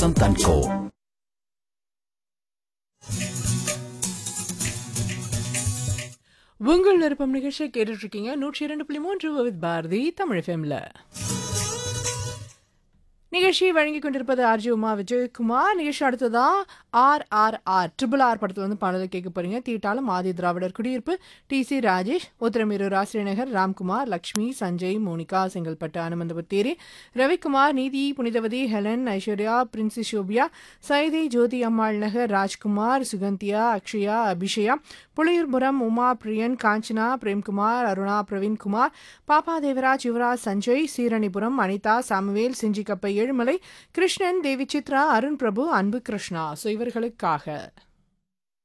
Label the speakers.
Speaker 1: Vasanth and கோ
Speaker 2: உங்கள் விருப்பம் நிகழ்ச்சியை கேட்டுட்டு இருக்கீங்க நூற்றி இரண்டு புள்ளி மூன்று வித் பாரதி தமிழ் ஃபேம்ல நிகழ்ச்சியை வழங்கி கொண்டிருப்பது ஆர்ஜி உமா விஜயகுமார் நிகழ்ச்சி அடுத்ததா R R R triple R படத்தில் வந்து பாடலை கேட்க போறீங்க தீட்டாலும் ஆதி திராவிடர் குடியிருப்பு T C Rajesh Uthiramerur Asiriyanagar Ramkumar Lakshmi Sanjay Monica Chengalpattu Anumanthaputheri Ravikumar Neethi Punithavathi Helen Aishwarya Princy Sophia Saidai Jothi Ammal Nagar Rajkumar Suganthiya Akshaya Abhishaya Puliyurpuram Uma Priyan Kanchana Premkumar Aruna Praveenkumar Pappa Devaraj Yuvaraj Sanjay Seeranipuram Anitha Samuel Sinjikkappai Ezhumalai Krishnan Devi Chitra Arun Prabhu Anbu Krishna so இவர்களுக்காக